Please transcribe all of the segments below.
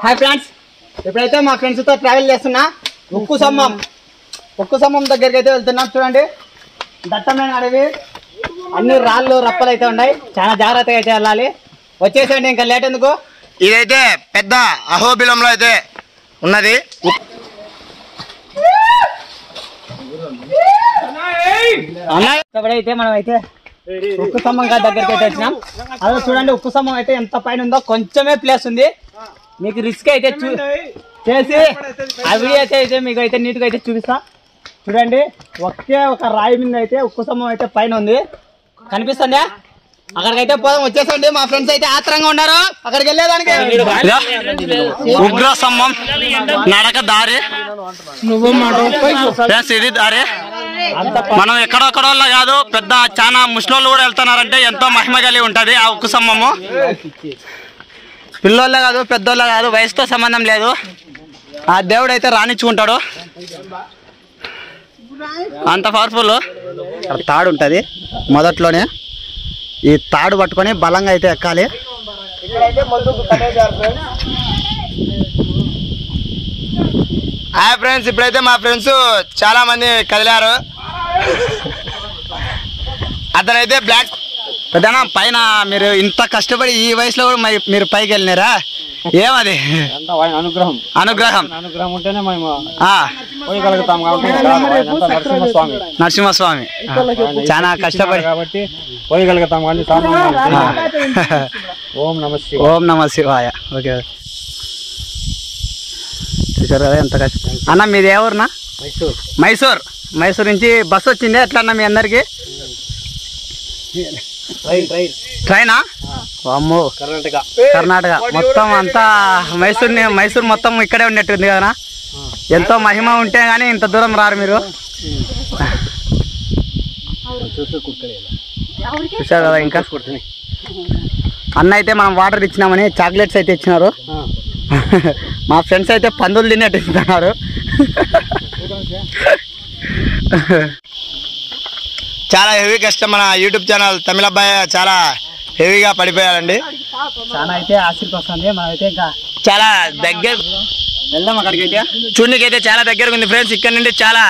Hi friends ఇప్పుడైతే మా ఫ్రెండ్స్తో ట్రావెల్ చేస్తున్నా ఉక్కు సమ్మం ఉక్కు సమ్మం దగ్గరికి అయితే వెళ్తున్నాం చూడండి దట్టమైన అడవి అన్ని రాళ్ళు రప్పలు అయితే ఉన్నాయి చాలా జాగ్రత్తగా అయితే వెళ్ళాలి వచ్చేసేయండి ఇంకా లేట్ ఎందుకు ఇదైతే పెద్ద అహోబిలంలో అయితే ఉన్నది ఇప్పుడైతే మనం అయితే ఉక్కు స్తంభం గారి దగ్గరికి అయితే వచ్చినాం అదే చూడండి ఉక్కు స్తంభం అయితే ఎంత పైన ఉందో కొంచెమే ప్లేస్ ఉంది మీకు రిస్క్ అయితే చూ చేసి ఆ వీడియో అయితే అయితే మీకు అయితే నీట్గా అయితే చూపిస్తా చూడండి ఒకే ఒక రాయి మీద అయితే ఉక్కు స్తంభం అయితే పైన ఉంది కనిపిస్తుందా అక్కడికైతే పోదాం వచ్చేసండి మా ఫ్రెండ్స్ అయితే ఆత్రంగా ఉన్నారు అక్కడికి వెళ్ళేదానికి ఉగ్ర స్తంభం నడక దారి Friends, ఇది దారి మనం ఎక్కడొక్కడో కాదు పెద్ద చాలా ముసలోళ్ళు కూడా వెళ్తున్నారంటే ఎంతో మహిమ కలిగి ఉంటది ఆ ఉక్కు స్తంభము పిల్లోళ్ళే కాదు పెద్దోళ్ళే కాదు వయసుతో సంబంధం లేదు ఆ దేవుడు అయితే రాణించుకుంటాడు అంత పవర్ఫుల్ తాడు ఉంటుంది మొదట్లోనే ఈ తాడు పట్టుకొని బలంగా అయితే ఎక్కాలి హాయ్ ఫ్రెండ్స్ ఇప్పుడైతే మా ఫ్రెండ్స్ చాలా మంది కదిలారు అతనైతే బ్లాక్ పెద్దనా పైన మీరు ఇంత కష్టపడి ఈ వయసులో కూడా మై- మీరు పైకి వెళ్ళినారా ఏమది అనుగ్రహం అనుగ్రహం అనుగ్రహం ఉంటేనే మేము ఆ పోయగలుగుతాం కాబట్టి నరసింహస్వామి నరసింహస్వామి ఆ, చాలా కష్టపడి కాబట్టి పోయగలుగుతాం కానీ ఆ. ఓం నమ ఓం నమ శివాయ ఓకే చూసారు కదా ఎంత కష్టం అన్న మీది ఏ ఊరునా మైసూర్ మైసూర్ మైసూర్ నుంచి బస్సు వచ్చింది ఎట్లా అన్న మీ అందరికి ట్రైన్ ట్రైన్ ట్రైనా అమ్మో కర్ణాటక కర్ణాటక మొత్తం అంతా మైసూర్ మైసూర్ మొత్తం ఇక్కడే ఉన్నట్టుంది కదా ఎంతో మహిమ ఉంటే గానీ ఇంత దూరం రారు మీరు చూసారు కదా ఇంకా అన్న అయితే మనం వాటర్ ఇచ్చినామని చాక్లెట్స్ అయితే ఇచ్చినారు మా ఫ్రెండ్స్ అయితే పందులు తిన్నట్టు ఇస్తున్నారు చాలా హెవీ కష్టం మన యూట్యూబ్ ఛానల్ తమిళ అబ్బాయి చాలా హెవీగా పడిపోయాడండి చాలా అయితే ఆశీర్కి వస్తుంది మనం అయితే ఇంకా చాలా దగ్గర వెళ్దాం అక్కడికి అయితే చూడనికి అయితే చాలా దగ్గరగా ఉంది ఫ్రెండ్స్ ఇక్కడ నుండి చాలా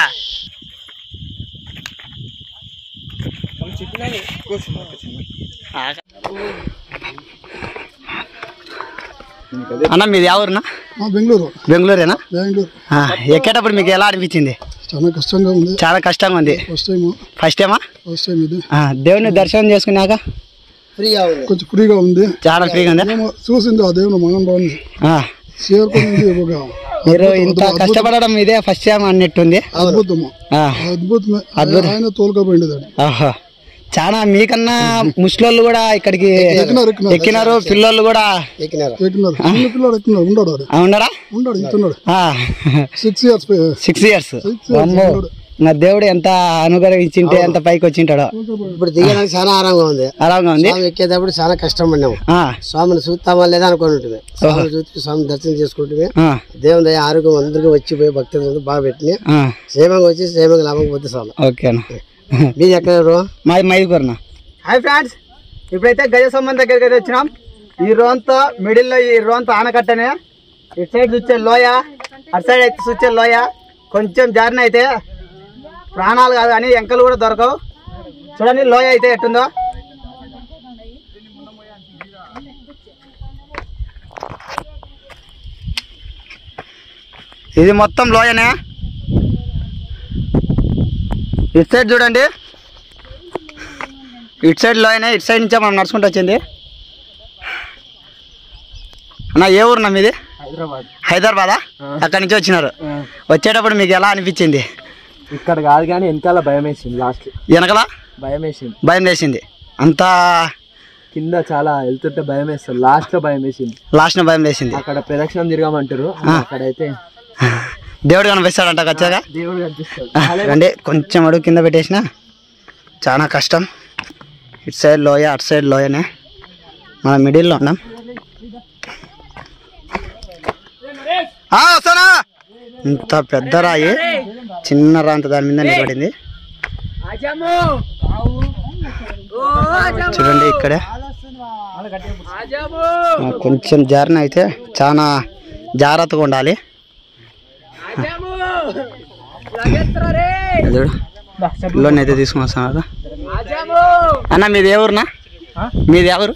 అన్న మీది ఎవరునా ఆ, బెంగళూరు బెంగళూరేనా బెంగళూరు ఆ, ఎక్కేటప్పుడు మీకు ఎలా అనిపించింది చాలా కష్టంగా ఉంది చాలా కష్టంగా ఉంది ఫస్ట్ టైం ఫస్ట్ టైమా ఫస్ట్ టైం ఇది ఆ, దేవుని దర్శనం చేసుకున్నాక కొంచెం ఫ్రీగా ఉంది చాలా ఫ్రీగా ఉందా ఏమో చూసింది ఆ దేవుని మనం బాగుంది ఆ, చేరుకునింది ఒక మీరు ఇంత కష్టపడడం ఇదే ఫస్ట్ టైం అన్నట్టుంది అద్భుతము ఆ, అద్భుతమే అద్భుతం. ఆయన తోలుకపోయింది దాన్ని ఆహా. చాలా మీకన్నా ముసలోళ్ళు కూడా ఇక్కడికి ఎక్కినారు, ఎక్కినారు. ఎక్కినారు పిల్లోళ్ళు కూడా ఎక్కినారు చిన్న పిల్లాడు ఎక్కినాడు ఉన్నాడు వాడు ఆ, ఉన్నారా ఉన్నాడు ఇంటున్నాడు six years six years Six years అమ్మో ఉన్నాడు. నా దేవుడు ఎంత అనుగ్రహించింటే ఎంత పైకి వచ్చింటాడో ఇప్పుడు దిగడానికి చాలా ఆరంగా ఉంది అలాగా ఉంది స్వామి ఎక్కేటప్పుడు చాలా కష్టం పడినాము ఆ, స్వామిని చూస్తామా లేదా అనుకుని ఉంటుంది స్వామిని చూసి స్వామి దర్శనం చేసుకుంటే ఆ, దేవుని దయ ఆరోగ్యం అందరికీ వచ్చి పోయి భక్తులు బాగా పెట్టిన ఆ, క్షేమంగా వచ్చి క్షేమంగా లాభం పోతే స్వామి ఓకే అన్న మీరు ఎక్కడ మాది మైదుకూరనా హాయ్ ఫ్రెండ్స్ ఇప్పుడైతే గజ స్తంభం దగ్గరికి అయితే వచ్చినాం ఈ రోంతో మిడిల్లో ఈ రోంతో ఆనకట్టనే ఇటు సైడ్ చూచే లోయ అటు సైడ్ అయితే చూచే లోయ కొంచెం జారిన అయితే ప్రాణాలు కాదు కానీ ఎంకలు కూడా దొరకవు చూడండి లోయ అయితే ఎట్టుందో ఇది మొత్తం లోయనే ఇటు సైడ్ చూడండి ఇటు సైడ్ లోయనే ఇటు సైడ్ నుంచే మనం నడుచుకుంటూ వచ్చింది అన్న ఏ ఊరునా మీది హైదరాబాద్ హైదరాబాదా అక్కడి నుంచి వచ్చినారు వచ్చేటప్పుడు మీకు ఎలా అనిపించింది ఇక్కడ కాదు కానీ వెనకాల భయం వేసింది లాస్ట్ వెనకల భయం వేసింది భయం వేసింది అంతా కింద చాలా వెళ్తుంటే భయం వేస్తుంది లాస్ట్ లో భయం వేసింది లాస్ట్న భయం వేసింది అక్కడ ప్రదక్షిణం తిరగమంటారు అక్కడైతే దేవుడు కనిపిస్తాడంట ఖచ్చితంగా దేవుడు కనిపిస్తాడు రండి కొంచెం అడుగు కింద పెట్టేసిన చాలా కష్టం ఇటు సైడ్ లోయ అటు సైడ్ లోయనే మన మిడిల్లో ఉన్నాం ఆ, వస్తానా ఇంత పెద్ద రాయి చిన్న రాంత దాని మీద నిలబడింది చూడండి ఇక్కడే ఆ, కొంచెం జారిన అయితే చాలా జాగ్రత్తగా ఉండాలి చూడు లోన్ అయితే తీసుకుని వస్తున్నారు అన్న మీది ఏ ఊరునా మీది ఎవరు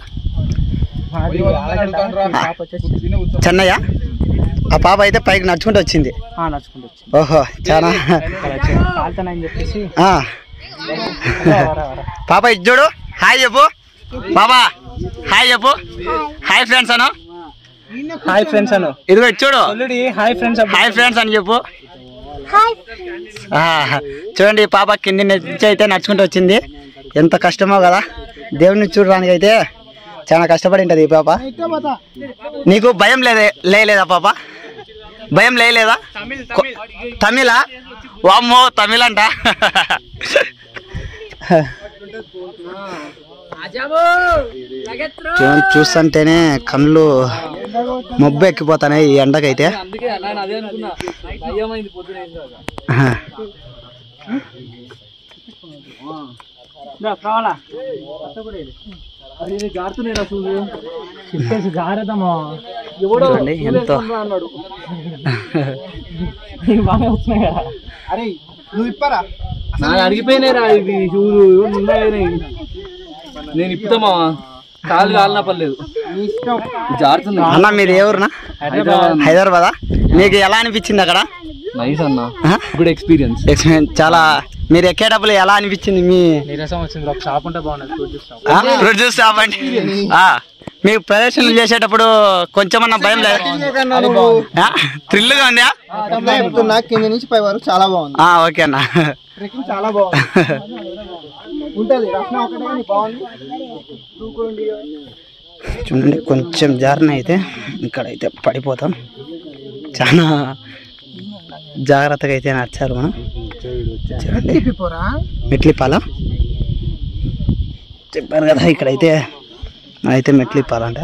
చెన్నయ్య ఆ పాప అయితే పైకి నడుచుకుంటూ వచ్చింది నడుచుకుంటూ వచ్చి ఓహో చాలా కాలుతానని చెప్పేసి ఆ. పాప ఇది చూడు హాయ్ చెప్పు బాబా హాయ్ చెప్పు హాయ్ ఫ్రెండ్స్ అను హాయ్ ఫ్రెండ్స్ అను ఇదిగో ఇది చూడు already hi friends hi friends అని చెప్పు ఆ, చూడండి ఈ పాప కింది నుంచి అయితే నడుచుకుంటూ వచ్చింది ఎంత కష్టమో కదా దేవుడిని చూడడానికి అయితే చాలా కష్టపడి ఉంటుంది ఈ పాప నీకు భయం లేదే లేలేదా పాప భయం లేలేదా కొ- తమిళా వామ్మో తమిళ అంట చూడండి చూస్తుంటేనే కళ్ళు మబ్బు ఎక్కిపోతాయి ఈ ఎండకైతే ఆహా. కావాలా చెప్పేసి జాగ్రత్తమా ఎవడో చూడండి ఎంతో అన్నాడు బాగా వస్తున్నాయి కదా అరే నువ్వు ఇప్పరా నాకు అడిగిపోయినారా ఇవి షూలు ఇవన్నీ ఉన్నాయి నేను ఇప్పుతామా కాలు కాలినా పర్లేదు జారుతున్నా అన్న మీది ఏ ఊరునా హైదరాబాదా మీకు ఎలా అనిపించింది అక్కడ నైస్ అన్న ఆ? గుడ్ ఎక్స్పీరియన్స్ ఎక్స్పీరియన్స్ చాలా మీరు ఎక్కేటప్పుడు ఎలా అనిపించింది మీ నీరసం వచ్చింది ఒక షాప్ ఉంటే బాగున్నది ఫ్రూట్ జ్యూస్ షాప్ ఆ? ఫ్రూట్ జ్యూస్ షాప్ అండి ఆ. మీకు ప్రదర్శనలు చేసేటప్పుడు కొంచెమన్నా భయం లేదు థ్రిల్గా ఉందా చెప్తున్నా కింద నుంచి పై వరకు చాలా బాగుంది ఆ, ఓకే అన్న ట్రెక్కింగ్ చాలా బాగుంది ఉంటది రత్నం ఒకటే కానీ బాగుంది చూడండి కొంచెం జారిన అయితే ఇక్కడైతే పడిపోతాం చాలా జాగ్రత్తగా అయితే నచ్చారు మనం చూడండి మెట్లిపాల చెప్పారు కదా ఇక్కడైతే అయితే మెట్లిపాలంట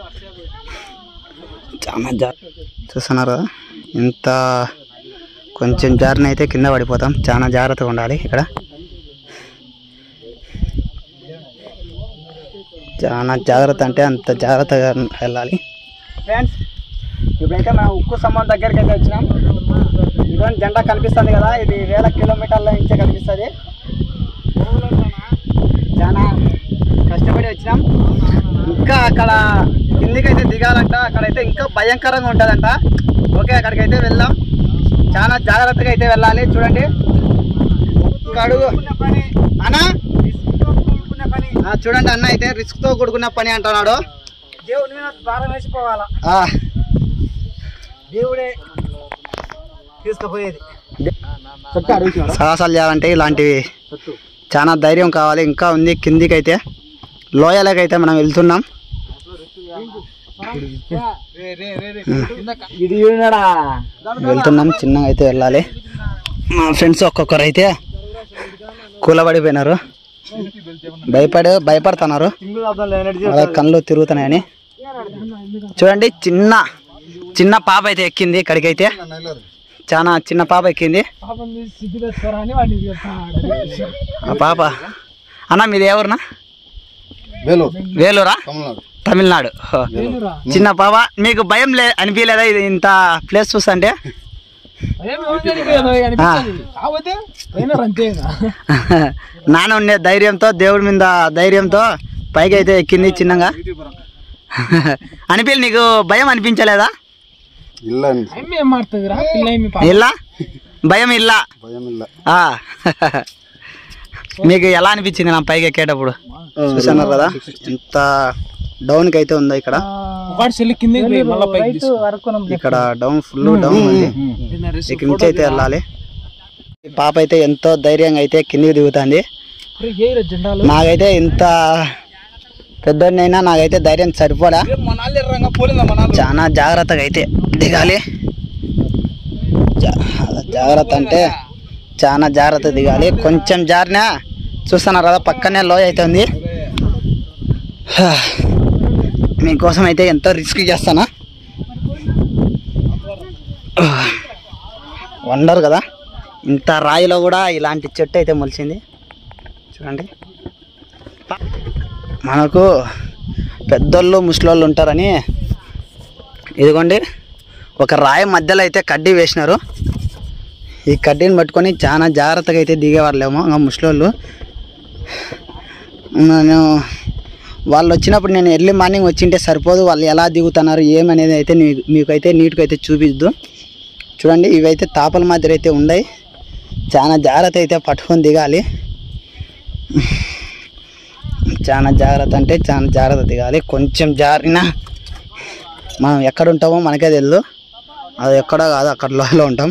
చాలా జా చూస్తున్నారు కదా ఇంత కొంచెం జారిన అయితే కింద పడిపోతాం చాలా జాగ్రత్తగా ఉండాలి ఇక్కడ చాలా జాగ్రత్త అంటే అంత జాగ్రత్తగా వెళ్ళాలి ఫ్రెండ్స్ ఇప్పుడైతే మనం ఉక్కు స్తంభం దగ్గరికి అయితే వచ్చినాం ఇటువంటి జెండా కనిపిస్తుంది కదా ఇది వేల కిలోమీటర్ల నుంచే కనిపిస్తుంది చాలా కష్టపడి వచ్చినాం ఇంకా అక్కడ కిందికైతే దిగాలంట అక్కడైతే ఇంకా భయంకరంగా ఉంటుందంట ఓకే అక్కడికైతే వెళ్దాం చాలా జాగ్రత్తగా అయితే వెళ్ళాలి చూడండి ఒక్క అడుగు అన్నా ఆ, చూడండి అన్న అయితే రిస్క్ తో కూడుకున్న పని అంటున్నాడు దేవుడి మీద భారం వేసిపోవాలా ఆ, దేవుడే తీసుకుపోయేది సాహసాలు చేయాలంటే ఇలాంటివి చాలా ధైర్యం కావాలి ఇంకా ఉంది కిందికి అయితే లోయలకైతే మనం వెళ్తున్నాం ఇది చూడడా వెళ్తున్నాం చిన్నగా అయితే వెళ్ళాలి మా ఫ్రెండ్స్ ఒక్కొక్కరు అయితే కూలబడిపోయినారు భయపడి భయపడుతున్నారు వాళ్ళ కళ్ళు తిరుగుతున్నాయని చూడండి చిన్న చిన్న పాప అయితే ఎక్కింది ఇక్కడికైతే చాలా చిన్న పాప ఎక్కింది అని వాడిని ఆ పాప అన్న మీది ఎవరునా వేలూరు వేలూరా తమిళనాడు తమిళనాడు హో. చిన్న పాప మీకు భయం లే అనిపించలేదా ఇది ఇంత ప్లేస్ చూస్తుంటే ఆ. కాకపోతే ట్రైనర్ అంతే నాన్న ఉండే ధైర్యంతో దేవుడి మీద ధైర్యంతో పైకి అయితే ఎక్కింది చిన్నగా అనిపించి నీకు భయం అనిపించలేదా ಇಲ್ಲ ఏం ಮಾಡ್ತಿದ್ದೀರಾ ಇಲ್ಲ ఏమి ఇల్లా భయం ఇల్లా ಭಯಂ ಇಲ್ಲ ఆ. మీకు ఎలా అనిపించింది నా పైకి ఎక్కేటప్పుడు చూసాను కదా ఎంత డౌన్కి అయితే ఉందో ఇక్కడ ఒకటి చెల్లి కింద మళ్ళీ పైకి ఇక్కడ డౌన్ ఫుల్ డౌన్ ఉంది ఇక్కడ నుంచి అయితే వెళ్ళాలి ఈ పాప అయితే ఎంతో ధైర్యంగా అయితే కిందికి దిగుతుంది జెండాలు నాకైతే ఇంత పెద్దనైనా నాకైతే ధైర్యం సరిపోడా చాలా జాగ్రత్తగా అయితే దిగాలి జా- జాగ్రత్త అంటే చాలా జాగ్రత్త దిగాలి కొంచెం జారినా చూస్తున్నారు కదా పక్కనే లోయ అయితే ఉంది హా. మీకోసం అయితే ఎంతో రిస్క్ చేస్తానా వండర్ కదా ఇంత రాయిలో కూడా ఇలాంటి చెట్టు అయితే మొలిచింది చూడండి మనకు పెద్దోళ్ళు ముసలోళ్ళు ఉంటారని ఇదిగోండి ఒక రాయి మధ్యలో అయితే కడ్డీ వేసినారు ఈ కడ్డీని పట్టుకొని చాలా జాగ్రత్తగా అయితే దిగేవాళ్ళేమో ఇంకా ముసలోళ్ళు నేను వాళ్ళు వచ్చినప్పుడు నేను ఎర్లీ మార్నింగ్ వచ్చింటే సరిపోదు వాళ్ళు ఎలా దిగుతున్నారు ఏమనేది అయితే నీ- మీకైతే నీట్గా అయితే చూపిద్దు చూడండి ఇవైతే తాపల మాదిరి అయితే ఉన్నాయి చాలా జాగ్రత్త అయితే పట్టుకొని దిగాలి చాలా జాగ్రత్త అంటే చాలా జాగ్రత్త దిగాలి కొంచెం జారినా మనం ఎక్కడ ఉంటామో మనకే తెలియదు అది ఎక్కడో కాదు అక్కడ లోపల ఉంటాం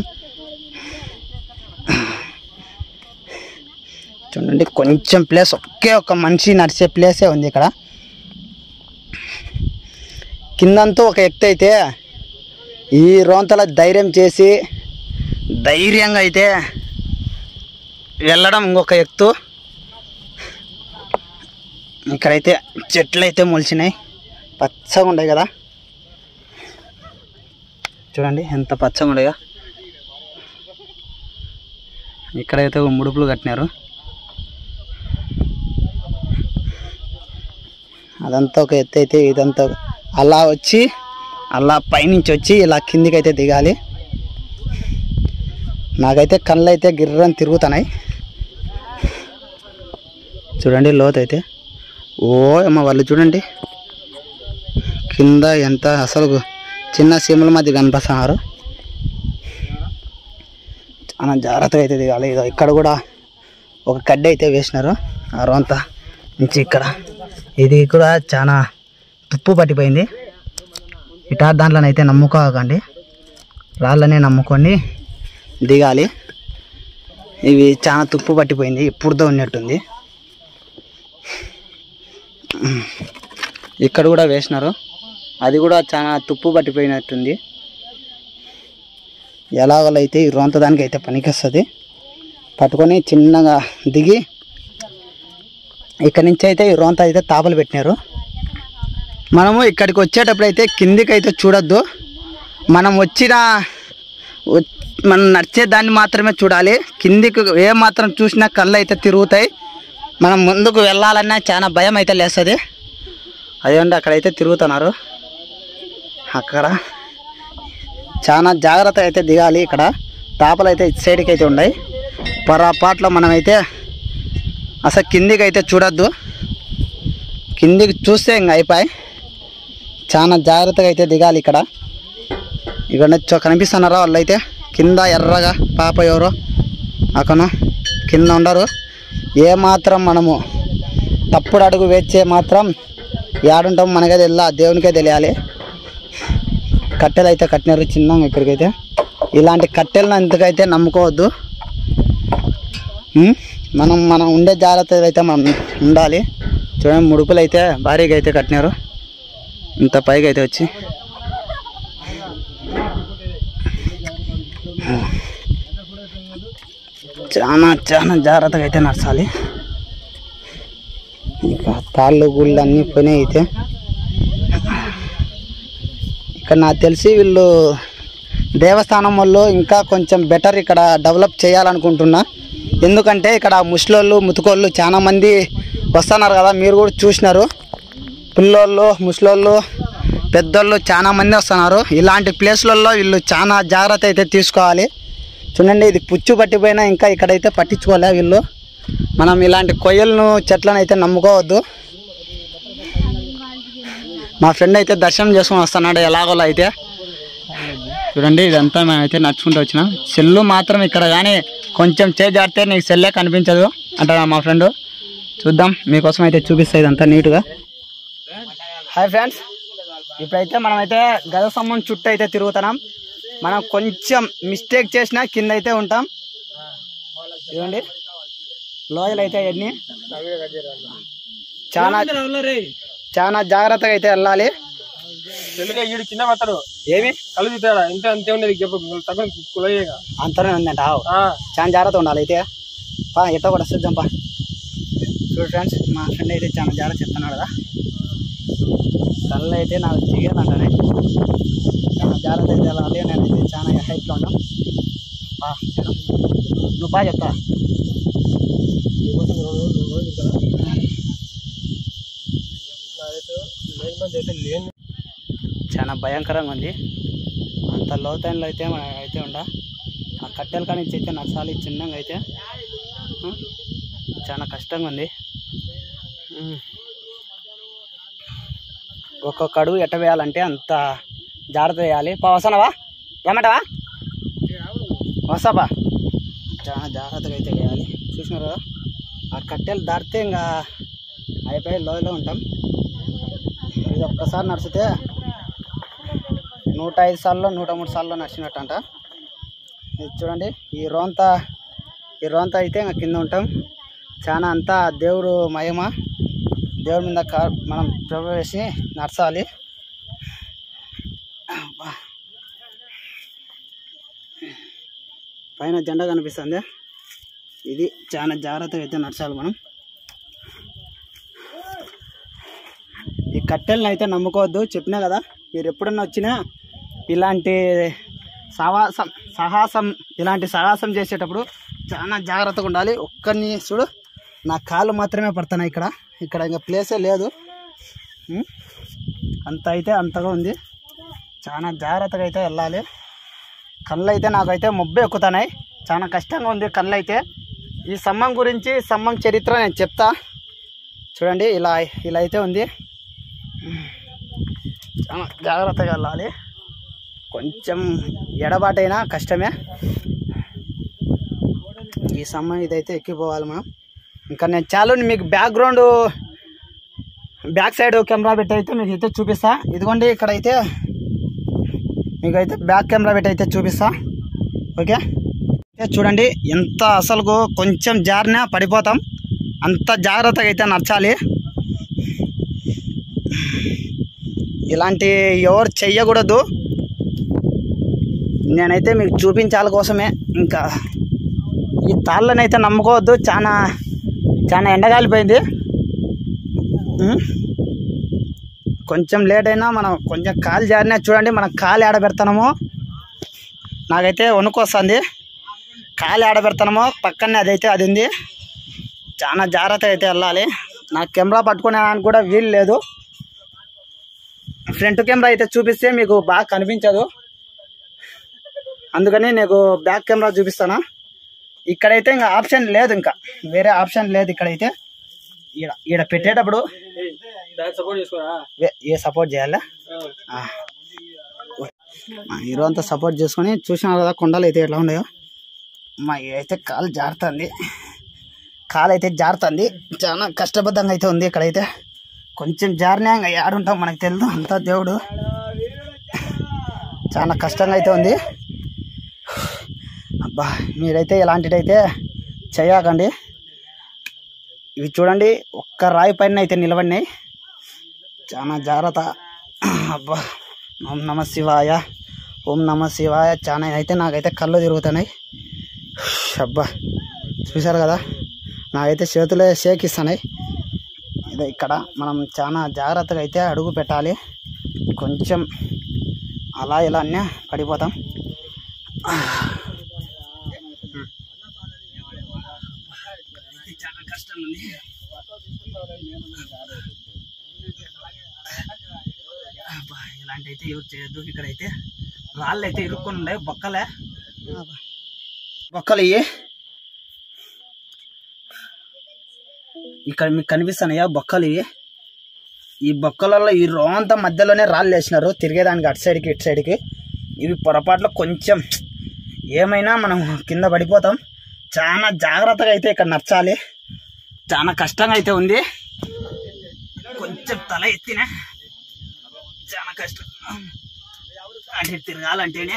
చూడండి కొంచెం ప్లేస్ ఒకే ఒక మనిషి నడిచే ప్లేసే ఉంది ఇక్కడ కిందంతా ఒక ఎత్తు అయితే ఈ రోంతల ధైర్యం చేసి ధైర్యంగా అయితే వెళ్ళడం ఇంకొక ఎత్తు ఇక్కడైతే చెట్లు అయితే మొలిచినాయి పచ్చగా ఉన్నాయి కదా చూడండి ఎంత పచ్చగా ఉన్నాయో ఇక్కడైతే ఒక ముడుపులు కట్టినారు అదంతా ఒక ఎత్తు అయితే ఇదంతా ఒక- అలా వచ్చి అలా పైనుంచి వచ్చి ఇలా కిందికి అయితే దిగాలి నాకైతే కళ్ళు అయితే గిర్రని తిరుగుతున్నాయి చూడండి లోతు అయితే ఓ అమ్మ వాళ్ళు చూడండి కింద ఎంత అసలు చిన్న సీమల మధ్య కనిపిస్తున్నారు చాలా జాగ్రత్తగా అయితే దిగాలి ఇదో ఇక్కడ కూడా ఒక కడ్డ అయితే వేసినారు ఆ రోంత నుంచి ఇక్కడ ఇది కూడా చాలా తుప్పు పట్టిపోయింది ఇటా దాంట్లోనైతే నమ్ముకోకండి రాళ్ళనే నమ్ముకొని దిగాలి ఇవి చాలా తుప్పు పట్టిపోయింది ఇప్పుడుతో ఉన్నట్టుంది ఇక్కడ కూడా వేసినారు అది కూడా చాలా తుప్పు పట్టిపోయినట్టుంది ఎలాగోలైతే ఈ రొంత దానికి అయితే పనికొస్తుంది పట్టుకొని చిన్నగా దిగి ఇక్కడ నుంచి అయితే ఈ రోంత అయితే తాపలు పెట్టినారు మనము ఇక్కడికి వచ్చేటప్పుడు అయితే కిందికి అయితే చూడొద్దు మనం వచ్చిన వ- మనం నడిచే దాన్ని మాత్రమే చూడాలి కిందికి ఏ మాత్రం చూసినా కళ్ళు అయితే తిరుగుతాయి మనం ముందుకు వెళ్ళాలన్నా చాలా భయం అయితే లేస్తుంది అదేంటి అక్కడైతే తిరుగుతున్నారు అక్కడ చాలా జాగ్రత్త అయితే దిగాలి ఇక్కడ తాపలు అయితే ఇటు సైడ్కి అయితే ఉన్నాయి పొరపాట్లో మనమైతే అసలు కిందికి అయితే చూడొద్దు కిందికి చూస్తే ఇంక అయిపోయి చాలా జాగ్రత్తగా అయితే దిగాలి ఇక్కడ ఇక్కడ నుంచి కనిపిస్తున్నారా వాళ్ళు అయితే కింద ఎర్రగా పాప ఎవరో అక్కను కింద ఉండరు ఏ మాత్రం మనము తప్పుడు అడుగు వేచే మాత్రం ఏడుంటాం మనకే తెలియదు ఆ దేవునికే తెలియాలి కట్టెలు అయితే కట్టినారు చిన్నగా ఇక్కడికైతే ఇలాంటి కట్టెలను ఎందుకైతే నమ్ముకోవద్దు ఉం? మనం మనం ఉండే జాగ్రత్తలు అయితే మనం ఉండాలి చూడండి ముడుపులు అయితే భారీగా అయితే కట్టినారు ఇంత పైకి అయితే వచ్చి చాలా చాలా జాగ్రత్తగా అయితే నడచాలి ఇంకా తాళ్ళు గుళ్ళు అన్నీ పోయినాయి అయితే ఇక్కడ నాకు తెలిసి వీళ్ళు దేవస్థానం వాళ్ళు ఇంకా కొంచెం బెటర్ ఇక్కడ డెవలప్ చేయాలనుకుంటున్నా ఎందుకంటే ఇక్కడ ముసలోళ్ళు ముతుకోళ్ళు చాలా మంది వస్తున్నారు కదా మీరు కూడా చూసినారు పిల్లోళ్ళు ముసలోళ్ళు పెద్దోళ్ళు చాలా మంది వస్తున్నారు ఇలాంటి ప్లేస్లలో వీళ్ళు చాలా జాగ్రత్త అయితే తీసుకోవాలి చూడండి ఇది పుచ్చు పట్టిపోయినా ఇంకా ఇక్కడైతే పట్టించుకోలే వీళ్ళు మనం ఇలాంటి కొయ్యలను చెట్లను అయితే నమ్ముకోవద్దు మా ఫ్రెండ్ అయితే దర్శనం చేసుకొని వస్తున్నాడు ఎలాగోలా అయితే చూడండి ఇదంతా మేమైతే నడుచుకుంటూ వచ్చినాం సెల్లు మాత్రం ఇక్కడ కానీ కొంచెం చేజాడితే నీకు సెల్లే కనిపించదు అంటాడు మా ఫ్రెండ్ చూద్దాం మీకోసం అయితే చూపిస్తా ఇదంతా నీట్గా హాయ్ ఫ్రెండ్స్ ఇప్పుడైతే మనమైతే గద స్తంభం చుట్టూ అయితే తిరుగుతున్నాం మనం కొంచెం మిస్టేక్ చేసినా కింద అయితే ఉంటాం ఇదిగోండి లోయలు అయితే అన్ని చాలా చాలా జాగ్రత్తగా అయితే వెళ్ళాలి ఈడు కింద పడతాడు ఏమి కళ్ళు తీస్తాడా ఇంత అంతే ఉండేది తగ్గ కులయ్యేగా అంతనే ఉందంట ఆవు. చాలా జాగ్రత్త ఉండాలి అయితే పా ఎట్లా కూడా సిద్ధం పా చూడు ఫ్రెండ్స్ మా ఫ్రెండ్ అయితే చాలా జాగ్రత్త చెప్తున్నాడు కదా కళ్ళు అయితే నాకు దిగేదంటానే చాలా జాగ్రత్త అయితే వెళ్ళాలి నేనైతే చాలా హైట్లో ఉన్నాం పా చెప్తాం. నువ్వు బా చెప్తా చాలా భయంకరంగా ఉంది అంత అంత లోతైనలో అయితే మన అయితే ఉండ ఆ కట్టెల కాడి నుంచి అయితే నడసాలి చిన్నగా అయితే ఆ, చాలా కష్టంగా ఉంది ఉమ్. ఒక్కొక్క అడుగు ఎట్ట వేయాలంటే అంత జాగ్రత్త వేయాలి పా వస్తానవా రమ్మటవా వస్తాపా చాలా జాగ్రత్తగా అయితే వేయాలి చూసినారు కదా ఆ కట్టెలు దాటితే ఇంకా అయిపోయి లోయలో ఉంటాం ఇది ఒక్కసారి నడిచితే నూట ఐదు సార్లు నూట మూడు సార్లు నడిచినట్టు అంట ఇది చూడండి ఈ రోంత ఈ రోంత అయితే ఇంకా కింద ఉంటాం చాలా అంతా దేవుడు మహిమ దేవుడి మీద కా మనం ప్రభు వేసి నడచాలి అబ్బా. పైన జెండా కనిపిస్తుంది ఇది చాలా జాగ్రత్తగా అయితే నడచాలి మనం ఈ కట్టెలను అయితే నమ్ముకోవద్దు చెప్పినా కదా మీరు ఎప్పుడన్నా వచ్చినా ఇలాంటి సాహసం సాహసం ఇలాంటి సాహసం చేసేటప్పుడు చాలా జాగ్రత్తగా ఉండాలి ఒక్కరిని చూడు నా కాళ్ళు మాత్రమే పడుతున్నాయి ఇక్కడ ఇక్కడ ఇంకా ప్లేసే లేదు ఉం? అంత అయితే అంతగా ఉంది చాలా జాగ్రత్తగా అయితే వెళ్ళాలి కళ్ళు అయితే నాకైతే ముబ్బే ఎక్కుతున్నాయి చాలా కష్టంగా ఉంది కళ్ళు అయితే ఈ సమ్మం గురించి సమ్మం చరిత్ర నేను చెప్తా చూడండి ఇలా ఇలా అయితే ఉంది చాలా జాగ్రత్తగా వెళ్ళాలి కొంచెం ఎడబాటైనా కష్టమే ఈ సమ్మం ఇదైతే ఎక్కిపోవాలి మనం ఇంకా నేను చాలా మీకు బ్యాక్గ్రౌండ్ బ్యాక్ సైడ్ కెమెరా పెట్టి అయితే మీకు అయితే చూపిస్తా ఇదిగోండి ఇక్కడైతే మీకైతే బ్యాక్ కెమెరా పెట్టి అయితే చూపిస్తా ఓకే అయితే చూడండి ఎంత అసలు కొంచెం జారినా పడిపోతాం అంత జాగ్రత్తగా అయితే నడచాలి ఇలాంటి ఎవరు చెయ్యకూడదు నేనైతే మీకు చూపించాలి కోసమే ఇంకా ఈ తాళ్ళని అయితే నమ్ముకోవద్దు చాలా చాలా ఎండగాలిపోయింది ఉం? కొంచెం లేట్ అయినా మనం కొంచెం కాలు జారినా చూడండి మనం కాలు ఆడ పెడతామో నాకైతే వణుకొస్తుంది కాలు ఆడ పెడతామో పక్కనే అదైతే అది ఉంది చాలా జాగ్రత్తగా అయితే వెళ్ళాలి నాకు కెమెరా పట్టుకునేదానికి కూడా వీలు లేదు ఫ్రంట్ కెమెరా అయితే చూపిస్తే మీకు బాగా కనిపించదు అందుకని నీకు బ్యాక్ కెమెరా చూపిస్తాను ఇక్కడైతే ఇంకా ఆప్షన్ లేదు ఇంకా వేరే ఆప్షన్ లేదు ఇక్కడైతే ఈడ ఈడ పెట్టేటప్పుడు సపోర్ట్ చేసుకోరా వే- ఏ సపోర్ట్ చేయాలా ఆ. మా హీరో అంతా సపోర్ట్ చేసుకొని చూసినారు కదా కొండలు అయితే ఎట్లా ఉన్నాయో మా అయితే కాలు జారుతుంది కాలు అయితే జారుతుంది చాలా కష్టబద్ధంగా అయితే ఉంది ఇక్కడైతే కొంచెం జారినా ఇంకా ఏడుంటాం మనకు తెలియదు అంతా దేవుడు చాలా కష్టంగా అయితే ఉంది అబ్బా మీరైతే ఇలాంటిదైతే చేయకండి ఇవి చూడండి ఒక్క రాయి పైన అయితే నిలబడినాయి చాలా జాగ్రత్త అబ్బా ఓం నమ శివాయ ఓం నమ శివాయ చాలా అయితే నాకైతే కళ్ళు తిరుగుతున్నాయి అబ్బా చూశారు కదా నాకైతే చేతులే షేకిస్తున్నాయి ఇది ఇక్కడ మనం చాలా జాగ్రత్తగా అయితే అడుగు పెట్టాలి కొంచెం అలా ఇలా అన్నీ పడిపోతాం చాలా కష్టం ఉంది అబ్బా, ఇలాంటి అయితే యూజ్ చేయొద్దు ఇక్కడైతే రాళ్ళు అయితే ఇరుక్కొని ఉన్నాయి బొక్కలే బొక్కలు ఇవి ఇక్కడ మీకు కనిపిస్తున్నాయా బొక్కలు ఇవి ఈ బొక్కలలో ఈ రోంత మధ్యలోనే రాళ్ళు వేసినారు తిరిగేదానికి అటు సైడ్కి ఇటు సైడ్కి ఇవి పొరపాట్లో కొంచెం ఏమైనా మనం కింద పడిపోతాం చాలా జాగ్రత్తగా అయితే ఇక్కడ నడచాలి చాలా కష్టంగా అయితే ఉంది కొంచెం తల ఎత్తిన చాలా కష్టం అంటే తిరగాలంటేనే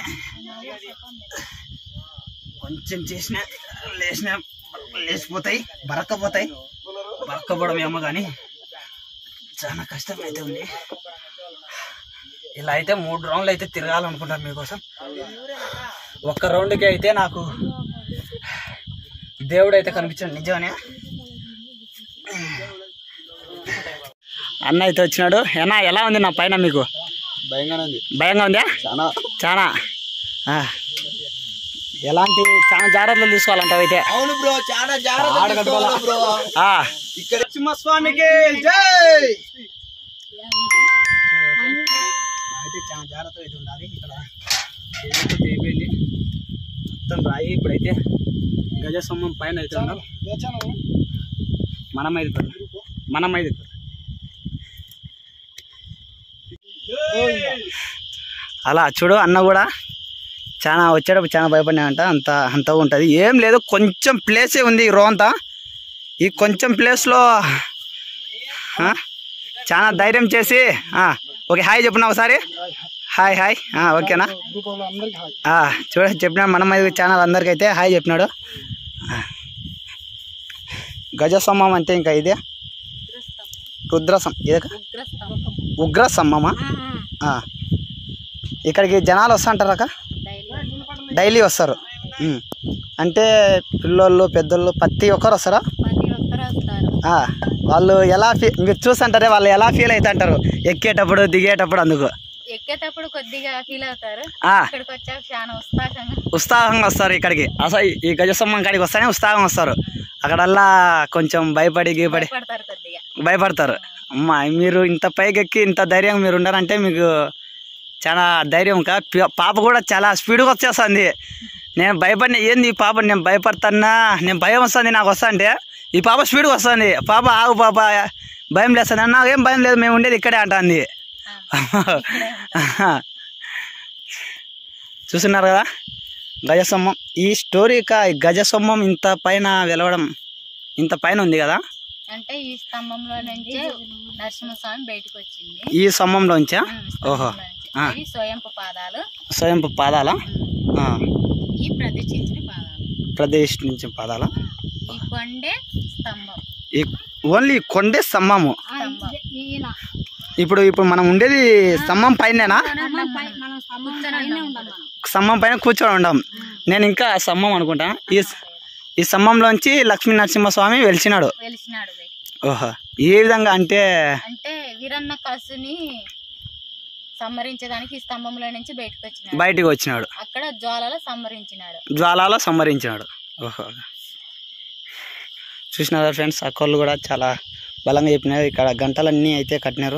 కొంచెం చేసిన లేచిన లేచిపోతాయి బరక్కపోతాయి బరక్కపోవడం ఏమో కానీ చాలా కష్టం అయితే ఉంది ఇలా అయితే మూడు రౌండ్లు అయితే తిరగాలనుకుంటాను మీకోసం ఒక్క రౌండ్కి అయితే నాకు దేవుడు అయితే కనిపించాడు నిజమనే అన్న అయితే వచ్చినాడు ఏనా ఎలా ఉంది నా పైన మీకు భయంగానే ఉంది భయంగా ఉందా చాలా చాలా ఆ. ఎలాంటి చాలా జాగ్రత్తలు తీసుకోవాలంటావు అయితే అవును బ్రో చాలా జాగ్రత్త బ్రో ఆ. ఇక్కడ నరసింహస్వామికి జై అయితే చాలా జాగ్రత్తగా అయితే ఉండాలి ఇక్కడ ఏమైతే అయిపోయింది మొత్తం రాయి ఇప్పుడైతే గజస్తంభం పైన అయితే ఉన్నాం మనం అయితే మనం అయితే అలా చూడు అన్న కూడా చాలా వచ్చేటప్పుడు చాలా భయపడినాయంట అంత అంత ఉంటుంది ఏం లేదు కొంచెం ప్లేసే ఉంది ఈ రో అంతా ఈ కొంచెం ప్లేస్లో ఆ, చాలా ధైర్యం చేసి ఆ, ఓకే హాయ్ చెప్పిన ఒకసారి హాయ్ హాయ్ ఆ, ఓకేనా ఆ, చూడ చెప్పినాడు మన మీద ఛానల్ అందరికి అయితే హాయ్ చెప్పినాడు ఆ. గజస్తంభం అంటే ఇంకా ఇదే రుద్రసం ఇదే ఉగ్ర స్తంభమా ఆ. ఇక్కడికి జనాలు వస్తుంటారు అక్క డైలీ వస్తారు ఉమ్. అంటే పిల్లోళ్ళు పెద్దోళ్ళు ప్రతి ఒక్కరు వస్తారా ప్రతి ఒక్కరు వస్తారు ఆ, వాళ్ళు ఎలా ఫీ మీరు చూస్తుంటారే వాళ్ళు ఎలా ఫీల్ అవుతుంటారు ఎక్కేటప్పుడు దిగేటప్పుడు అందుకు ఎక్కేటప్పుడు కొద్దిగా ఫీల్ అవుతారు ఆ, ఇక్కడికి వచ్చాక చాలా ఉత్సాహంగా ఉత్సాహంగా వస్తారు ఇక్కడికి అసలు ఈ గజస్తంభం కాడికి వస్తానే ఉత్సాహం వస్తారు అక్కడల్లా కొంచెం భయపడి గీపడి పడతారు కొద్దిగా భయపడతారు అమ్మా మీరు ఇంత పైకెక్కి ఇంత ధైర్యం మీరు ఉండారంటే మీకు చాలా ధైర్యం కా పి- పాప కూడా చాలా స్పీడ్గా వచ్చేస్తుంది నేను భయపడిన ఏంది ఈ పాప నేను భయపడతానా నేను భయం వస్తుంది నాకు వస్తా అంటే ఈ పాప స్పీడ్గా వస్తుంది పాప ఆగు పాప భయం లేస్తుంది నాకు ఏం భయం లేదు మేము ఉండేది ఇక్కడే అంటుంది చూస్తున్నారు కదా గజస్తంభం ఈ స్టోరీ కా ఈ గజస్తంభం ఇంత పైన వెలవడం ఇంత పైన ఉంది కదా అంటే ఈ స్తంభంలో నుంచే నరసింహస్వామి బయటకు వచ్చింది ఈ స్తంభంలోంచా ఉమ్, ఓహో స్తంభంలో నుంచి. ఆ. ఇవి స్వయంపు పాదాలు స్వయంపు పాదాల ఆ, ఈ ప్రదర్శించిన పాదాలు ప్రదేశ్ నుంచి పాదాల ఈ కొండే స్తంభం ఈ ఓన్లీ కొండే స్తంభము స్తంభం ఇప్పుడు ఇప్పుడు మనం ఉండేది స్తంభం పైనేనా స్తంభం పైన కూర్చొని ఉండం నేను ఇంకా స్తంభం అనుకుంటా ఈ ఈ స్తంభంలోంచి లక్ష్మీ నరసింహస్వామి వెలిచినాడు వెలిసినాడు బయట. ఓహో ఏ విధంగా అంటే అంటే వీరన్న కసుని సంహరించడానికి ఈ స్తంభంలో నుంచి బయటకు వచ్చినాడు బయటికి వచ్చినాడు అక్కడ జ్వాలలో సంహరించినాడు జ్వాలలో సంహరించినాడు ఓహో చూసినారా ఫ్రెండ్స్ అక్కళ్ళు కూడా చాలా బలంగా చెప్పినారు ఇక్కడ గంటలన్నీ అయితే కట్టినారు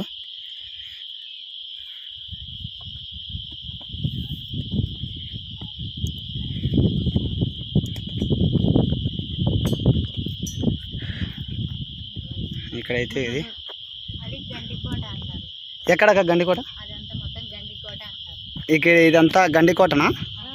ఇక్కడైతే ఇది అది గండికోట అంటారు ఎక్కడక్క గండికోట అదంతా మొత్తం గండికోట అంటారు ఇక ఇదంతా గండికోటనా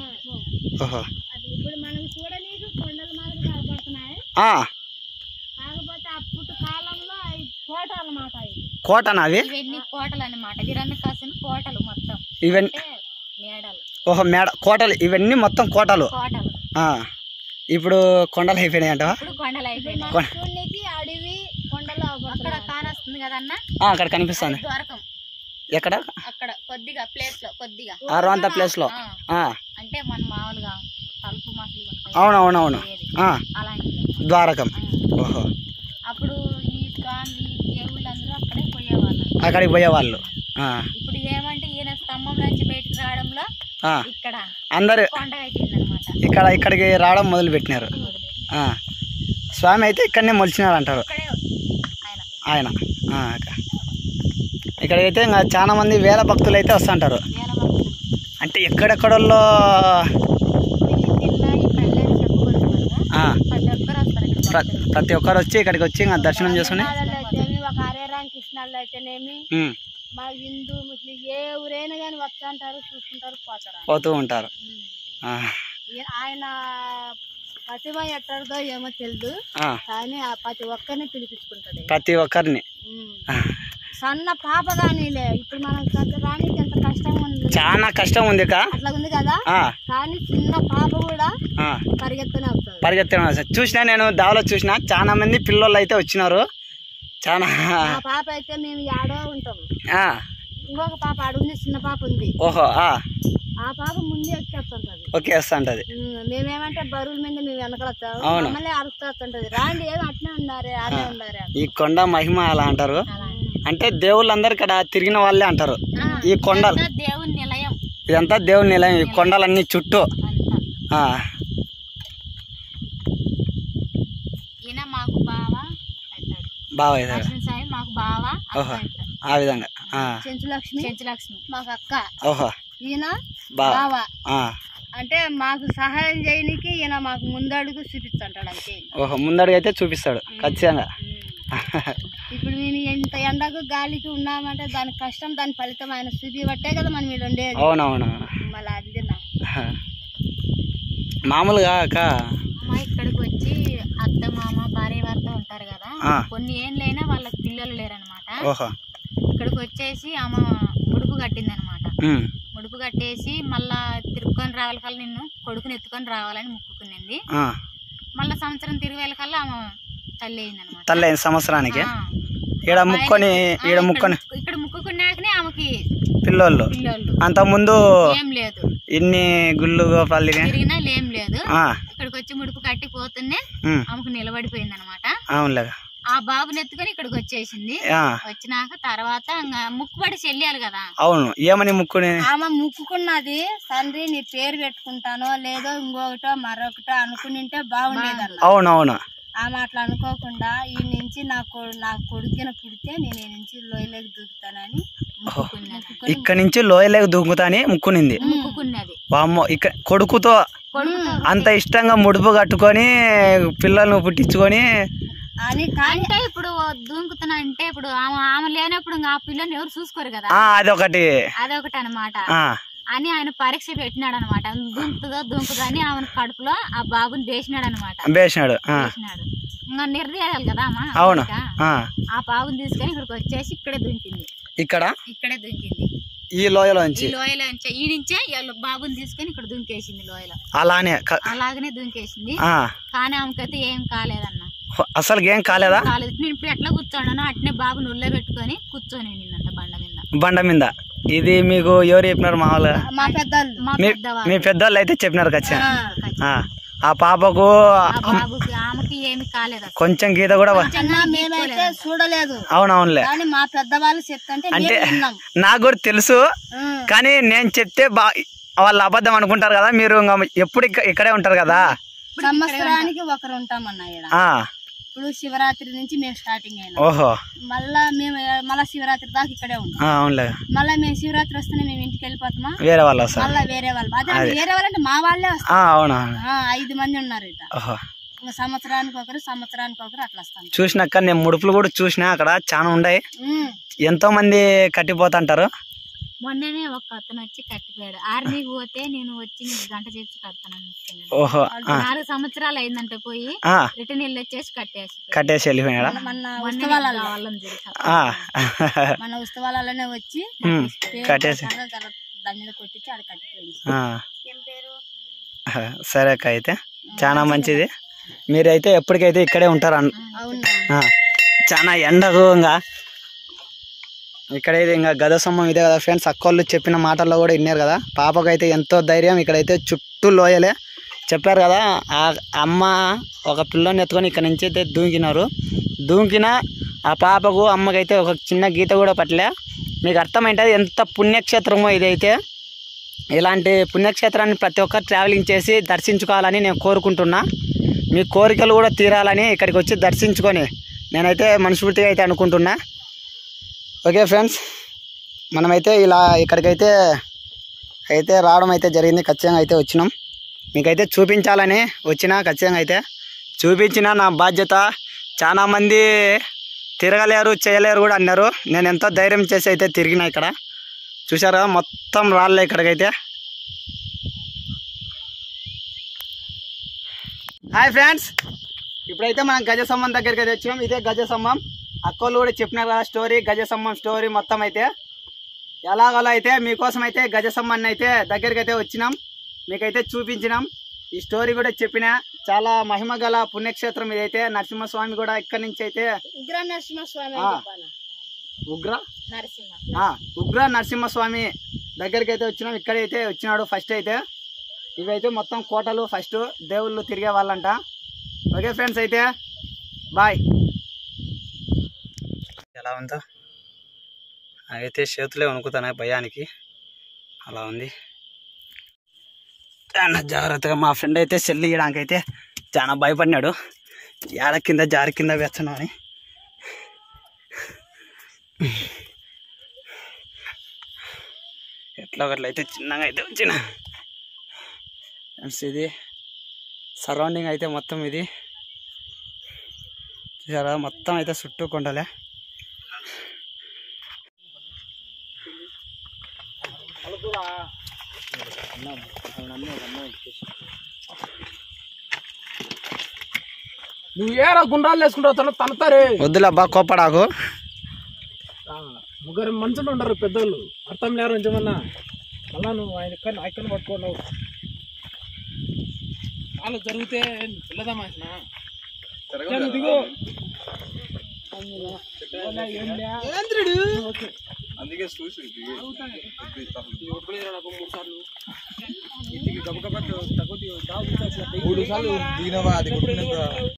ఓహో అది ఇప్పుడు మనం చూడనీకు కొండల మాదిరి కనపడుతున్నాయి ఆ, కాకపోతే అప్పుడు కాలంలో అవి కోట అన్నమాట ఇవి కోటనా అవి ఇవన్నీ కోటలు అన్నమాట వీరన్న కాసిన కోటలు మొత్తం ఇవన్నీ అంటే మేడలు ఓహో మేడ కోటలు ఇవన్నీ మొత్తం కోటలు కోటలు ఆ, ఇప్పుడు కొండలు అయిపోయినాయి అంటవా ఇప్పుడు కొండలు అయిపోయినాయి కొ- చూడనీకి అడవి కొండలు అక్కడ కానొస్తుంది కదన్న ఆ, అక్కడ కనిపిస్తుంది ద్వారకం ఎక్కడ అక్కడ కొద్దిగా ప్లేస్ లో కొద్దిగా ఆ రోంత ప్లేస్ లో ఆ, ఆ, అంటే మన మామూలుగా తలుపు మాటలు ఉంటాయి అవునవునవును ఆ, అలాంటిది ద్వారకం ఓహో అప్పుడు ఈ స్వామి ఈ దేవుళ్ళందరూ అక్కడే పోయేవాళ్ళు అక్కడికి పోయేవాళ్ళు ఆ, ఇప్పుడు ఏమంటే ఈయన స్తంభం నుంచి బయటకు రావడంలో ఆ, ఇక్కడ అందరు కొండ అయిపోయింది అనమాట ఇక్కడ ఇక్కడికి రావడం మొదలు పెట్టినారు ఆ, స్వామి అయితే ఇక్కడనే మొలిచినారు అంటారు ఇక్కడే ఆయన ఆయన ఆ, అక్క. ఇక్కడైతే ఇంకా చాలా మంది వేల భక్తులు అయితే వస్తుంటారు వేల భక్తులు అంటే ఎక్కడెక్కడల్లో ఇప్పుడు ఈ జిల్లా ఈ పల్లె అని చెప్పుకోవచ్చు మనము ఆ, ప్రతి ఒక్కరు వస్తారు ఇక్కడ ప్ర- ప్రతి ఒక్కరు వచ్చి ఇక్కడికి వచ్చి ఇంకా దర్శనం చేసుకుని అయితేనేమి ఒక హరేరాం కృష్ణాళ్ళు అయితేనేమి ఉమ్, మా హిందూ ముస్లిం ఏ ఊరైనా కానీ వస్తుంటారు చూసుకుంటారు పోతారు పోతూ ఉంటారు ఆ, ఈ- ఆయన ప్రతిభ ఎట్టడదో ఏమో తెలియదు ఆ, కానీ ఆ ప్రతి ఒక్కరిని పిలిపించుకుంటాడు ప్రతి ఒక్కరిని ఆ, సన్న పాప కానీలే ఇప్పుడు మనం చక్కడానికి ఎంత కష్టం ఉంది చాలా కష్టం ఉంది అక్క. అట్లా ఉంది కదా ఆ కానీ చిన్న పాప కూడా ఆ, పరిగెత్తనే అవుతుంది పరిగెత్తడం చూసినా నేను దావలో చూసిన చాలా మంది పిల్లలు అయితే వచ్చినారు చాలా ఆ పాప అయితే మేము ఆడో ఉంటాం ఆ, ఇంకొక పాప ఆడుంది చిన్న పాప ఉంది ఓహో ఆ, ఆ పాప ముందే ఎక్కేస్తుంటది ఓకే వస్తుంటది ఉమ్, మేమేమంటే బరువుల మీద మేము వెనకలొస్తాం అవును. మమ్మల్ని అరుస్తుంటది రాండి ఏమి అట్నే ఉండారే అట్నే ఉండారే అని. ఈ కొండ మహిమ అలా అంటారు అంటే దేవుళ్ళందరూ ఇక్కడ తిరిగిన వాళ్ళే అంటారు ఈ కొండలు ఇదంతా దేవుని నిలయం ఇదంతా దేవుని నిలయం ఈ కొండలన్నీ చుట్టూ అంతా ఆ, ఈయన మాకు బావ అంటాడు బాగా అవుతారు లక్ష్మీ సాయి మాకు బావ ఓహో ఆ విధంగా ఆ, చెంచు లక్ష్మి చెంచు లక్ష్మి మాకు అక్క ఓహో ఈయన బా బావ ఆ. అంటే మాకు సహాయం చేయనికి ఈయన మాకు ముందడుగు చూపిస్తుంటాడు అంతే ఓహో ముందడుగు అయితే చూపిస్తాడు ఖచ్చితంగా ఇప్పుడు మేము ఎంత ఎండకు గాలికి ఉన్నామంటే దాని కష్టం దాని ఫలితం ఆయన చూపిబట్టే కదా మనం ఇక్కడ ఉండేది అవునవునవును మళ్ళీ అది తిన్నాం మామూలుగా అక్క అమ్మ ఇక్కడికి వచ్చి అత్త మామ భార్య భర్త ఉంటారు కదా ఆ. కొన్ని ఏండ్లైనా వాళ్ళకి పిల్లలు లేరనమాట ఓహో ఇక్కడికి వచ్చేసి ఆమె ముడుపు కట్టింది అనమాట ఉమ్. ముడుపు కట్టేసి మళ్ళా తిరుక్కొని రావాలి కల్లా నిన్ను కొడుకుని ఎత్తుకొని రావాలని మొక్కుకునింది ఆ. మళ్ళా సంవత్సరం తిరిగి వెళ్ళకల్లా ఆమె తల్లి అయింది అనమాట తల్లి సంవత్సరానికి ఈడ ముక్కొని ఈడ ముక్కొని ఇక్కడ ముక్కుకున్నాకనే ఆమెకి పిల్లోళ్ళు పిల్లోళ్ళు అంత ముందు ఏం లేదు ఇన్ని గుళ్ళు గోపాలి తిరిగినా ఏం లేదు ఆ, ఇక్కడికి వచ్చి ముడుపు కట్టి పోతూనే ఉమ్, ఆమెకు నిలబడిపోయింది అనమాట అవునులే ఆ బాబుని ఎత్తుకొని ఇక్కడికి వచ్చేసింది ఆ, వచ్చినాక తర్వాత ఇంగ ముక్కుపడి చెల్లియాలి కదా అవును ఏమని ముక్కుని ఆమె ముక్కుకున్నది తండ్రి నీ పేరు పెట్టుకుంటానో లేదో ఇంకొకటో మరొకటో అనుకునింటే బాగుండేదన్న అవును అవును ఆమె అట్లా అనుకోకుండా ఈ నుంచి నా కొడు నా కొడుకున పుడితే నేను ఈ నుంచి లోయలోకి దూకుతానని ముక్కుకున్నది ఇక్కడ నుంచి లోయలేక దూకుతా అని ముక్కునింది ముక్కుకున్నది వామ్మో ఇక్కడ కొడుకుతో అంత ఇష్టంగా ముడుపు కట్టుకొని పిల్లల్ని పుట్టించుకొని అని కానీ అంటే ఇప్పుడు దూకుతున్నా అంటే ఇప్పుడు ఆమె ఆమె లేనప్పుడు ఇంక ఆ పిల్లని ఎవరు చూసుకోరు కదా ఆ అదొకటి అదొకటి అనమాట ఆ అని ఆయన పరీక్ష పెట్టినాడు అనమాట దుంకుతుందో దుంకుదో అని ఆమె కడుపులో ఆ బాబుని వేసినాడు అనమాట వేసినాడు ఆ, వేసినాడు ఇంకా నిర్ణయాలి కదా అమ్మ అవును ఇంకా. ఆ, ఆ బాబుని తీసుకొని ఇక్కడికి వచ్చేసి ఇక్కడే దుంకింది ఇక్కడ ఇక్కడే దుంకింది ఈ లోయలోంచి ఈ లోయలో నుంచి ఈ నుంచే వీళ్ళ బాబుని తీసుకొని ఇక్కడ దుంకేసింది లోయలో అలానే క- అలాగనే దుంకేసింది ఆ, కానీ ఆమెకైతే ఏం కాలేదన్న అసలు ఏం కాలేదా కాలేదు నేను ఇప్పుడు ఎట్లా కూర్చోడానో అట్నే బాబు నుల్లో పెట్టుకొని కూర్చొని ఉండిందంట బండ మీద బండ మీద ఇది మీకు ఎవరు చెప్పినారు మామూలుగా మా పెద్దలు మా మీ పెద్దవాళ్ళు మీ పెద్దోళ్ళు అయితే చెప్పినారు ఖచ్చితంగా ఆ, ఆ పాపకు ఆ బాబుకి ఆమెకి ఏమి కాలేదు అసలు. కొంచెం గీత కూడా వ- చిన్న మేమైతే చూడలేదు అవునవునులే కానీ మా పెద్దవాళ్ళు చెప్తుంటే అంటే మేము విన్నాం నాకు కూడా తెలుసు ఉం. కానీ నేను చెప్తే బా వాళ్ళు అబద్ధం అనుకుంటారు కదా మీరు ఇంకా ఎప్పుడు ఇక్క- ఇక్కడే ఉంటారు కదా సంవత్సరానికి ఒకరు ఉంటామన్న ఈడ ఆ ఇప్పుడు శివరాత్రి నుంచి మేము స్టార్టింగ్ అయినా ఓహో మళ్ళా మేము మళ్ళా శివరాత్రి దాకా ఇక్కడే ఉంటాం ఆ, అవునులే మళ్ళా మేము శివరాత్రి వస్తేనే మేము ఇంటికి వెళ్ళిపోతామా వేరే వాళ్ళు వస్తారు మళ్ళా వేరే వాళ్ళు అదే వేరే వాళ్ళు అంటే మా వాళ్ళే వస్తారు ఆ, అవును అవును. ఆ, ఐదు మంది ఉన్నారు ఇట ఓహో ఇంకా సంవత్సరానికి ఒకరు సంవత్సరానికి ఒకరు అట్లా వస్తాం చూసినాక నేను ముడుపులు కూడా చూసినా అక్కడ చాలా ఉన్నాయి ఉం. ఎంతో మంది కట్టిపోతుంటారు మొన్ననే ఒక అతను వచ్చి కట్టిపోయాడు ఆర్మీకి పోతే నేను వచ్చి నీకు గంట చేసి కడతాను అనుకున్నాడు. ఓహో ఆ, నాలుగు సంవత్సరాలు అయిందంటే పోయి ఆ, రిటర్న్ వెళ్ళి వచ్చేసి కట్టేసి కట్టేసి వెళ్ళిపోయినాడా మన మొన్ననే ఉత్సవాలలో వాళ్ళని చూసా. ఆ, మన ఉత్సవాలలోనే వచ్చి ఉమ్, పేరు కట్టేసి పెట్టాక గల- దాని మీద కొట్టించి ఆడ కట్టిపోయింది ఆ, ఏం పేరు సరే అక్క అయితే చాలా మంచిది మీరైతే ఎప్పటికైతే ఇక్కడే ఉంటారు అన్- అవునా ఆ, చాలా ఎండకు ఇంకా ఇక్కడైతే ఇంకా గద సొమ్మం ఇదే కదా ఫ్రెండ్స్ అక్కోళ్ళు చెప్పిన మాటల్లో కూడా విన్నారు కదా పాపకైతే ఎంతో ధైర్యం ఇక్కడైతే చుట్టూ లోయలే చెప్పారు కదా ఆ అమ్మ ఒక పిల్లని ఎత్తుకొని ఇక్కడ నుంచి అయితే దూకినారు దూకిన ఆ పాపకు అమ్మకైతే ఒక చిన్న గీత కూడా పట్టలే మీకు అర్థమైంటుంది ఎంత పుణ్యక్షేత్రమో ఇదైతే ఇలాంటి పుణ్యక్షేత్రాన్ని ప్రతి ఒక్కరు ట్రావెలింగ్ చేసి దర్శించుకోవాలని నేను కోరుకుంటున్నా మీ కోరికలు కూడా తీరాలని ఇక్కడికి వచ్చి దర్శించుకొని నేనైతే మనస్ఫూర్తిగా అయితే అనుకుంటున్నా ఓకే ఫ్రెండ్స్ మనమైతే ఇలా ఇక్కడికైతే అయితే రావడం అయితే జరిగింది ఖచ్చితంగా అయితే వచ్చినాం మీకైతే చూపించాలని వచ్చినా ఖచ్చితంగా అయితే చూపించిన నా బాధ్యత చాలామంది తిరగలేరు చేయలేరు కూడా అన్నారు నేను ఎంతో ధైర్యం చేసి అయితే తిరిగిన ఇక్కడ చూసారా మొత్తం రాళ్ళే ఇక్కడికైతే హాయ్ ఫ్రెండ్స్ ఇప్పుడైతే మనం గజ స్తంభం దగ్గరికి అయితే వచ్చినాం ఇదే గజ స్తంభం అక్కోళ్ళు కూడా చెప్పినారు కదా స్టోరీ గజ స్తంభం స్టోరీ మొత్తం అయితే ఎలాగోలా అయితే మీకోసం అయితే గజ స్తంభాన్ని అయితే దగ్గరికి అయితే వచ్చినాం మీకైతే చూపించినాం ఈ స్టోరీ కూడా చెప్పిన చాలా మహిమ గల పుణ్యక్షేత్రం ఇదైతే నరసింహస్వామి కూడా ఇక్కడి నుంచి అయితే ఉగ్ర నరసింహస్వామి ఆ. అని చెప్పాలి ఉగ్ర నరసింహ ఆ, ఉగ్ర నరసింహస్వామి దగ్గరికి అయితే వచ్చినాం ఇక్కడైతే వచ్చినాడు ఫస్ట్ అయితే ఇవైతే మొత్తం కోటలు ఫస్ట్ దేవుళ్ళు తిరిగే వాళ్ళంట ఓకే ఫ్రెండ్స్ అయితే బాయ్ ఎలా ఉందో అయితే చేతులే వణుకుతున్నాయి భయానికి అలా ఉంది చాలా జాగ్రత్తగా మా ఫ్రెండ్ అయితే సెల్లు ఇయడానికి అయితే చాలా భయపడినాడు ఏడ కింద జారి కింద వేస్తున్నావు అని ఎట్లా ఒకట్లా అయితే చిన్నగా అయితే వచ్చిన ఫ్రెండ్స్ ఇది సరౌండింగ్ అయితే మొత్తం ఇది చూసారా మొత్తం అయితే చుట్టూ కొండలే నువ్వు ఏరా గుండ్రాలు వేసుకుంటావు తన తనతారే వద్దులబ్బా కోపడాకు ముగ్గురు మనుషులు ఉండరు పెద్దోళ్ళు అర్థం లేరు నిజమన్నా మళ్ళా నువ్వు ఆయన ఇక్కడ ఆయన పట్టుకోండు వాళ్ళు జరిగితే పిల్లదమ్మా దిగు అందుకే చూసి మూడు సార్లు దిగినవా అది